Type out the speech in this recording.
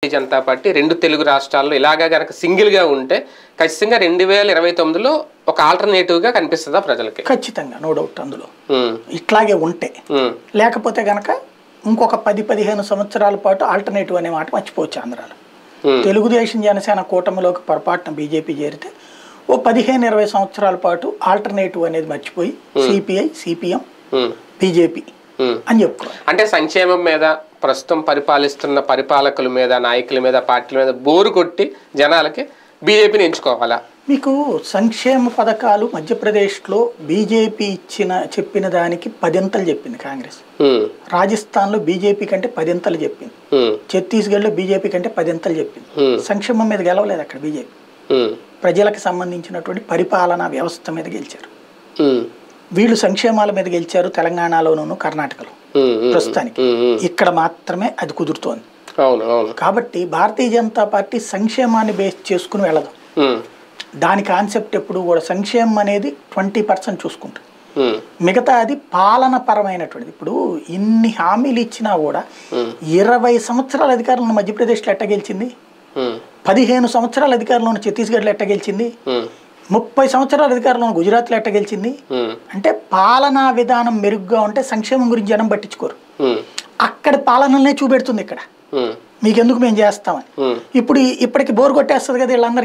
భారతీయ Janata party రెండు తెలుగు రాష్ట్రాల్లో ఇలాగా గనక సింగిల్గా ఉంటే ఖచ్చితంగా రెండు వేల ఇరవై తొమ్మిదిలో ఒక ఆల్టర్నేటివ్గా కనిపిస్తుందా ప్రజలకి ఖచ్చితంగా నో డౌట్ అందులో ఉమ్, ఇట్లాగే ఉంటే ఉమ్, లేకపోతే గనక ఇంకొక పది పదిహేను సంవత్సరాల పాటు ఆల్టర్నేటివ్ అనే మాట మర్చిపోవచ్చు ఆంధ్రాలో ఉమ్, తెలుగుదేశం జనసేన కూటమిలోకి పొరపాటున బీజేపీ చేరితే ఓ పదిహేను ఇరవై సంవత్సరాల పాటు ఆల్టర్నేటివ్ అనేది మర్చిపోయి సిపిఐ సిపిఎం ఉమ్, బీజేపీ ఉమ్. అని చెప్పుకోవాలి అంటే సంక్షేమం మీద ప్రస్తుతం పరిపాలిస్తున్న పరిపాలకుల మీద నాయకుల మీద పార్టీల మీద బోరు కొట్టి జనాలకి బీజేపీని ఎంచుకోవాలా మీకు సంక్షేమ పథకాలు మధ్యప్రదేశ్లో బీజేపీ ఇచ్చిన చెప్పిన దానికి పదింతలు చెప్పింది కాంగ్రెస్ ఉమ్, రాజస్థాన్లో బీజేపీ కంటే పదింతలు చెప్పింది ఉమ్, ఛత్తీస్గఢ్లో బీజేపీ కంటే పదింతలు చెప్పింది Hmm. సంక్షేమం మీద గెలవలేదు అక్కడ బీజేపీ ఉమ్, ప్రజలకు సంబంధించినటువంటి పరిపాలనా వ్యవస్థ మీద గెలిచారు ఉమ్, వీళ్ళు సంక్షేమాల మీద గెలిచారు తెలంగాణలోనూ కర్ణాటకలో ఉమ్, ఉమ్, ప్రస్తుతానికి ఉమ్, ఉమ్. ఇక్కడ మాత్రమే అది కుదురుతోంది అవును అవును కాబట్టి భారతీయ జనతా పార్టీ సంక్షేమాన్ని బేస్ చేసుకుని వెళ్ళదు ఉమ్, దాని కాన్సెప్ట్ ఎప్పుడు కూడా సంక్షేమం అనేది ట్వంటీ పర్సెంట్ చూసుకుంటుంది ఉమ్, మిగతా అది పాలన పరమైనటువంటిది ఇప్పుడు ఇన్ని హామీలు ఇచ్చినా కూడా Hmm. ఇరవై సంవత్సరాల అధికారులను మధ్యప్రదేశ్లో ఎట్ట గెలిచింది ఉమ్, పదిహేను సంవత్సరాల అధికారంలో ఛత్తీస్గఢ్లో ఎట్ట గెలిచింది ఉమ్, ముప్పై సంవత్సరాల అధికారంలో గుజరాత్లో ఎట్ట గెలిచింది ఉమ్, అంటే పాలనా విధానం మెరుగ్గా ఉంటే సంక్షేమం గురించి జనం పట్టించుకోరు ఉమ్, అక్కడి పాలనలనే చూపెడుతుంది ఇక్కడ ఉమ్, మీకెందుకు మేము చేస్తామని ఉమ్. ఇప్పుడు ఈ- ఇప్పటికి బోర్ కొట్టేస్తుంది కదా వీళ్ళందరికీ